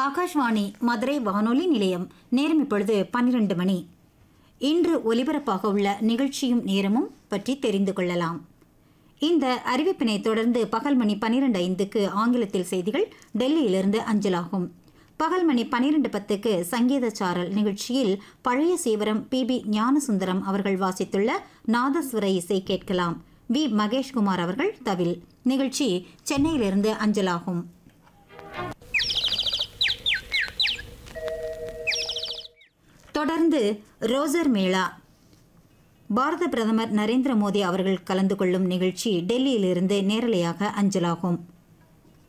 ஆகாஷ்வாணி மதுரை வானொலி நிலையம் நேரம் இப்பொழுது பன்னிரண்டு மணி இன்று ஒலிபரப்பாக உள்ள நிகழ்ச்சியும் நேரமும் பற்றி தெரிந்து கொள்ளலாம் இந்த அறிவிப்பினை தொடர்ந்து பகல் மணி பன்னிரண்டு ஐந்துக்கு ஆங்கிலத்தில் செய்திகள் டெல்லியிலிருந்து அஞ்சலாகும் பகல் மணி பன்னிரண்டு பத்துக்கு சங்கீத சாரல் நிகழ்ச்சியில் பழைய சீவரம் பி பி ஞானசுந்தரம் அவர்கள் வாசித்துள்ள நாதஸ்வர இசை கேட்கலாம் வி மகேஷ்குமார் அவர்கள் தவில் நிகழ்ச்சி சென்னையிலிருந்து அஞ்சலாகும் தொடர்ந்து ரோசர் மேளா பாரத பிரதமர் நரேந்திர மோடி அவர்கள் கலந்து கொள்ளும் நிகழ்ச்சி டெல்லியிலிருந்து நேரலையாக அஞ்சலாகும்